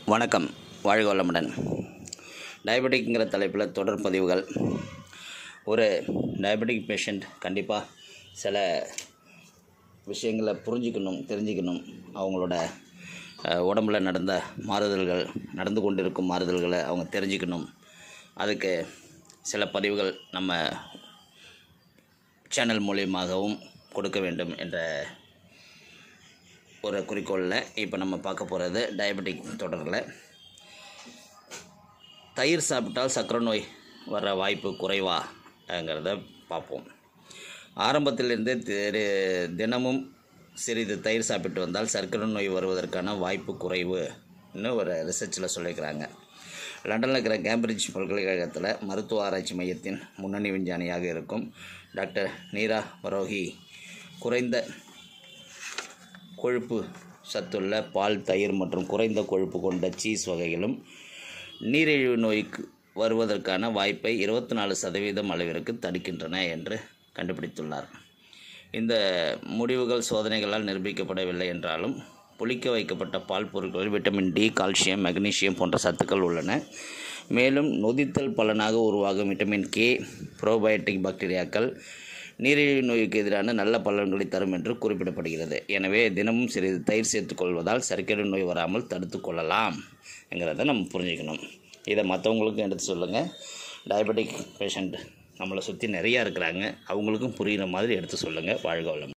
வணக்கம் வாழ்க வளமுடன் டயபெட்டிக்ங்கிற தலைப்பில் தொடர் பதிவுகள் ஒரு டயபெட்டிக் பேஷண்ட் கண்டிப்பாக சில விஷயங்களை புரிஞ்சுக்கணும் தெரிஞ்சுக்கணும் அவங்களோட அஹ், உடம்புல நடந்த மாறுதல்கள் நடந்து கொண்டிருக்கும் மாறுதல்களை அவங்க தெரிஞ்சுக்கணும் அதுக்கு சில பதிவுகள் நம்ம சேனல் மூலியமாகவும் கொடுக்க வேண்டும் என்ற ஒரு குறிக்கோளில் இப்போ நம்ம பார்க்க போகிறது டயபெட்டிக் தொடரில் தயிர் சாப்பிட்டால் சர்க்கரை நோய் வர வாய்ப்பு குறைவாங்கிறத பார்ப்போம் ஆரம்பத்திலிருந்தே திரு- தினமும் சிறிது தயிர் சாப்பிட்டு வந்தால் சர்க்கரை நோய் வருவதற்கான வாய்ப்பு குறைவுன்னு ஒரு ரிசர்ச்சில் சொல்லியிருக்கிறாங்க லண்டனில் இருக்கிற கேம்பிரிட்ஜ் பல்கலைக்கழகத்தில் மருத்துவ ஆராய்ச்சி மையத்தின் முன்னணி விஞ்ஞானியாக இருக்கும் டாக்டர் நீரா பரோஹி குறைந்த கொழுப்பு சத்துள்ள பால் தயிர் மற்றும் குறைந்த கொழுப்பு கொண்ட சீஸ் வகைகளும் நீரிழிவு நோய்க்கு வருவதற்கான வாய்ப்பை இருபத்தி நாலு சதவீதம் அளவிற்கு தடுக்கின்றன என்று கண்டுபிடித்துள்ளார் இந்த முடிவுகள் சோதனைகளால் நிரூபிக்கப்படவில்லை என்றாலும் புளிக்க வைக்கப்பட்ட பால் பொருட்களில் விட்டமின் டி கால்சியம் மெக்னீசியம் போன்ற சத்துக்கள் உள்ளன மேலும் நொதித்தல் பலனாக உருவாகும் விட்டமின் கே ப்ரோபயோட்டிக் பாக்டீரியாக்கள் நீரிழிவு நோய்க்கு எதிரான நல்ல பலன்களை தரும் என்று குறிப்பிடப்படுகிறது எனவே தினமும் சிறிது தயிர் சேர்த்துக்கொள்வதால் சர்க்கரை நோய் வராமல் தடுத்து கொள்ளலாம் என்கிறத நம்ம புரிஞ்சுக்கணும் இதை மற்றவங்களுக்கும் எடுத்து சொல்லுங்கள் டயபெட்டிக் பேஷண்ட் நம்மளை சுற்றி நிறையா இருக்கிறாங்க அவங்களுக்கும் புரிகிற மாதிரி எடுத்து சொல்லுங்கள் வாழ்க வளம்